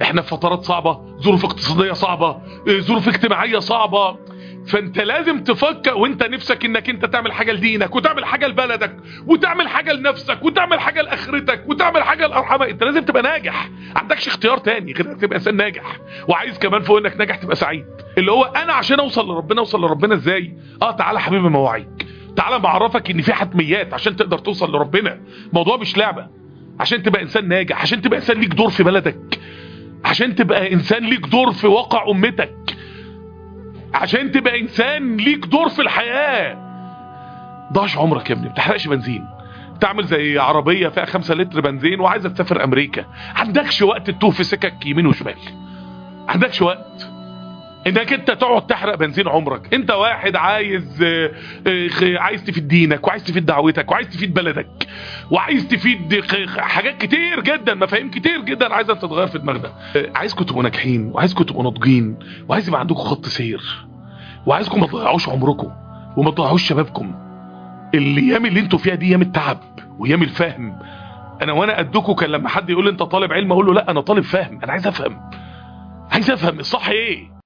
احنا في فترات صعبة ظروف اقتصادية صعبة اه، ظروف اجتماعية صعبة فانت لازم تفكر وانت نفسك انك انت تعمل حاجة لدينك وتعمل حاجة لبلدك وتعمل حاجة لنفسك وتعمل حاجة لاخرتك وتعمل حاجة لارحامك انت لازم تبقى ناجح عندكش اختيار تاني غير انك تبقى انسان ناجح وعايز كمان فوق انك ناجح تبقى سعيد اللي هو انا عشان اوصل لربنا اوصل لربنا ازاي اه تعالى حبيبي مواعيك تعالى بعرفك ان في حتميات عشان تقدر توصل لربنا الموضوع مش لعبة عشان تبقى انسان ناجح عشان تبقى انسان ليك دور في بلدك عشان تبقى انسان ليك دور في واقع امتك عشان تبقى انسان ليك دور في الحياة ضاعش عمرك يا ابني ما بتحرقش بنزين تعمل زي عربية فيها خمسة لتر بنزين وعايزة تسافر امريكا عندكش وقت تتوه في سكك يمين وشمال عندكش وقت انك انت تقعد تحرق بنزين عمرك انت واحد عايز آه، آه، عايز تفيد دينك وعايز تفيد دعوتك وعايز تفيد بلدك وعايز تفيد خ- حاجات كتير جدا مفاهيم كتير جدا عايزه تتغير في دماغنا آه، عايزكم تبقوا ناجحين وعايزكم تبقوا ناضجين وعايز يبقى عندكم خط سير وعايزكم ما تضيعوش عمركم وما تضيعوش شبابكم الايام اللي انتوا فيها دي ايام التعب وايام الفهم انا وانا قدكم كان لما حد يقول لي انت طالب علم اقول له لا انا طالب فهم انا عايز افهم عايز افهم الصح ايه